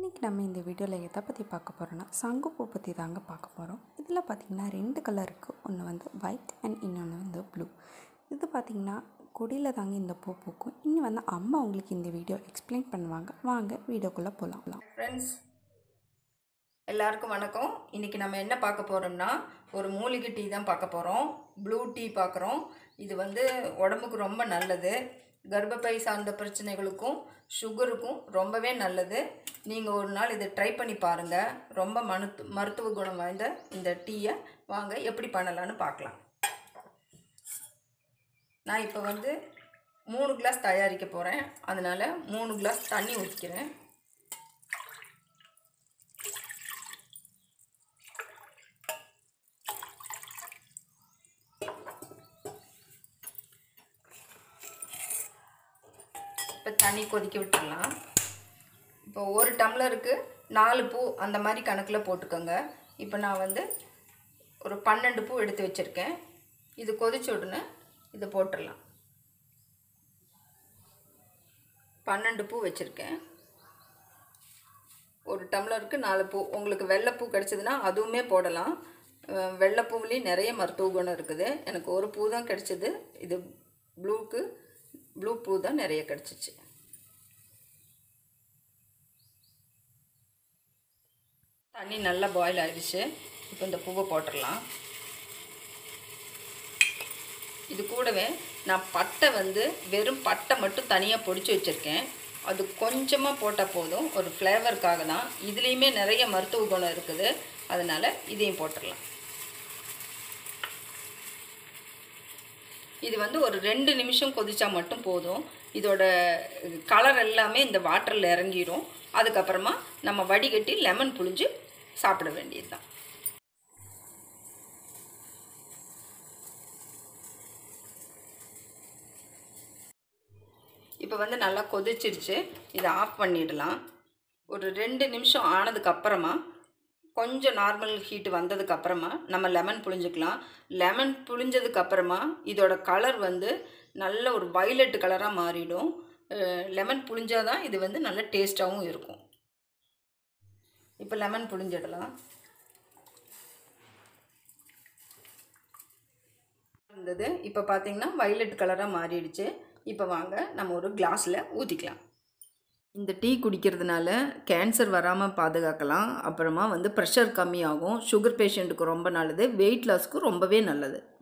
இன்றைக்கி நம்ம இந்த வீடியோவில் எதை பற்றி பார்க்க போகிறோன்னா சங்குப்பூ பற்றி தாங்க பார்க்க போகிறோம் இதில் பார்த்திங்கன்னா ரெண்டு கலர் இருக்குது ஒன்று வந்து ஒயிட் அண்ட் இன்னொன்று வந்து ப்ளூ இது பார்த்திங்கன்னா கொடியில் தாங்க இந்த பூ பூக்கும் இன்னும் வந்து அம்மா உங்களுக்கு இந்த வீடியோ எக்ஸ்பிளைன் பண்ணுவாங்க வாங்க வீடியோக்குள்ளே போகலாம் ஃப்ரெண்ட்ஸ் எல்லாருக்கும் வணக்கம் இன்றைக்கி நம்ம என்ன பார்க்க போகிறோம்னா ஒரு மூலிகை டீ தான் பார்க்க போகிறோம் ப்ளூ டீ பார்க்குறோம் இது வந்து உடம்புக்கு ரொம்ப நல்லது கர்ப்பப்பை சார்ந்த பிரச்சனைகளுக்கும் சுகருக்கும் ரொம்பவே நல்லது நீங்கள் ஒரு நாள் இதை ட்ரை பண்ணி பாருங்கள் ரொம்ப மருத்து மருத்துவ குணம் வாய்ந்த இந்த டீயை வாங்க எப்படி பண்ணலான்னு பார்க்கலாம் நான் இப்போ வந்து மூணு கிளாஸ் தயாரிக்க போகிறேன் அதனால் மூணு கிளாஸ் தண்ணி ஊற்றிக்கிறேன் இப்போ தண்ணி கொதிக்க விட்டுடலாம் இப்போ ஒரு டம்ளருக்கு நாலு பூ அந்த மாதிரி கணக்கில் போட்டுக்கோங்க இப்போ நான் வந்து ஒரு பன்னெண்டு பூ எடுத்து வச்சுருக்கேன் இது கொதிச்ச உடனே இதை போட்டுடலாம் பன்னெண்டு பூ வச்சுருக்கேன் ஒரு டம்ளருக்கு நாலு பூ உங்களுக்கு வெள்ளைப்பூ கிடச்சிதுன்னா அதுவுமே போடலாம் அஹ் வெள்ளைப்பூவிலையும் நிறைய மருத்துவ குணம் இருக்குது எனக்கு ஒரு பூ தான் கிடச்சிது இது ப்ளூக்கு ப்ளூ பூ தான் நிறைய கிடச்சிச்சு தண்ணி நல்லா பாயில் ஆயிடுச்சு இப்போ இந்த பூவை போட்டுடலாம் இது கூடவே நான் பட்டை வந்து வெறும் பட்டை மட்டும் தனியாக பொடிச்சு வச்சுருக்கேன் அது கொஞ்சமாக போட்டால் போதும் ஒரு ஃப்ளேவருக்காக தான் இதுலேயுமே நிறைய மருத்துவ குணம் இருக்குது அதனால் இதையும் போட்டுடலாம் இது வந்து ஒரு ரெண்டு நிமிஷம் கொதிச்சா மட்டும் போதும் இதோட கலர் எல்லாமே இந்த வாட்டரில் இறங்கிரும் அதுக்கப்புறமா நம்ம வடிகட்டி லெமன் புழிஞ்சு சாப்பிட வேண்டியது தான் இப்போ வந்து நல்லா கொதிச்சிருச்சு இதை ஆஃப் பண்ணிடலாம் ஒரு ரெண்டு நிமிஷம் ஆனதுக்கப்புறமா கொஞ்சம் நார்மல் ஹீட் வந்ததுக்கப்புறமா நம்ம லெமன் புழிஞ்சுக்கலாம் லெமன் புழிஞ்சதுக்கப்புறமா இதோட கலர் வந்து நல்ல ஒரு வைலட் கலராக மாறிடும் லெமன் புழிஞ்சாதான் இது வந்து நல்ல டேஸ்ட்டாகவும் இருக்கும் இப்போ லெமன் புழிஞ்சிடலாம் இருந்தது இப்போ பார்த்தீங்கன்னா வைலட் கலராக மாறிடுச்சு இப்போ வாங்க நம்ம ஒரு கிளாஸில் ஊற்றிக்கலாம் இந்த டீ குடிக்கிறதுனால கேன்சர் வராமல் பாதுகாக்கலாம் அப்புறமா வந்து ப்ரெஷர் கம்மியாகும் சுகர் பேஷண்ட்டுக்கு ரொம்ப நல்லது வெயிட் லாஸ்க்கு ரொம்பவே நல்லது